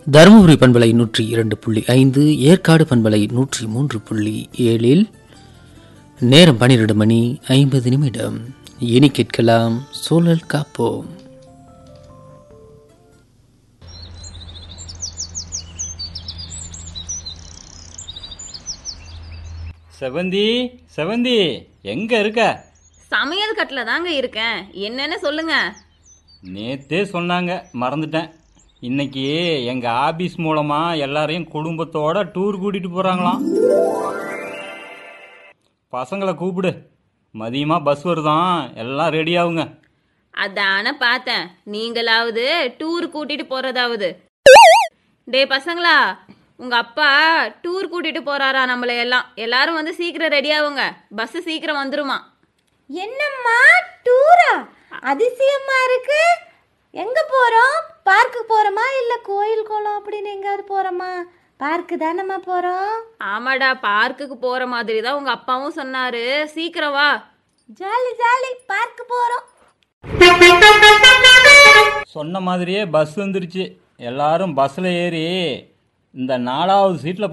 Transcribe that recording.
தருமபுரி பண்பலை நூற்றி இரண்டு புள்ளி ஐந்து ஏற்காடு பண்பலை நூற்றி மூன்று புள்ளி ஏழில் நேரம் பன்னிரண்டு மணி ஐம்பது நிமிடம் இனி கேட்கலாம் சூழல் காப்போம் செவந்தி செவந்தி எங்க இருக்க சமையல் கட்டில் தாங்க இருக்கேன் என்னன்னு சொல்லுங்க நேத்தே சொன்னாங்க மறந்துட்டேன் இன்னைக்கு எங்க ஆபீஸ் மூலமா எல்லாரையும் குடும்பத்தோட டூர் கூட்டிட்டு போறாங்களாம் பசங்களை கூப்பிடு மதியமா பஸ் வருதாம் எல்லாம் ரெடி ஆகுங்க அதான பார்த்தேன் நீங்களாவது டூர் கூட்டிட்டு போறதாவது டே பசங்களா உங்க அப்பா டூர் கூட்டிட்டு போறாரா நம்மள எல்லாம் எல்லாரும் வந்து சீக்கிரம் ரெடி ஆகுங்க பஸ் சீக்கிரம் வந்துருமா என்னம்மா டூரா அதிசயமா இருக்கு எங்க போறோம் பார்க்கு போறோமா இல்ல கோயில் குளம் அப்படின்னு எங்காவது போறோமா பார்க்கு தானம்மா போறோம் ஆமாடா பார்க்குக்கு போற மாதிரி தான் உங்க அப்பாவும் சொன்னாரு சீக்கிரம் வா ஜாலி ஜாலி பார்க்கு போறோம் சொன்ன மாதிரியே பஸ் வந்துருச்சு எல்லாரும் பஸ்ஸில் ஏறி இந்த நாலாவது சீட்டில்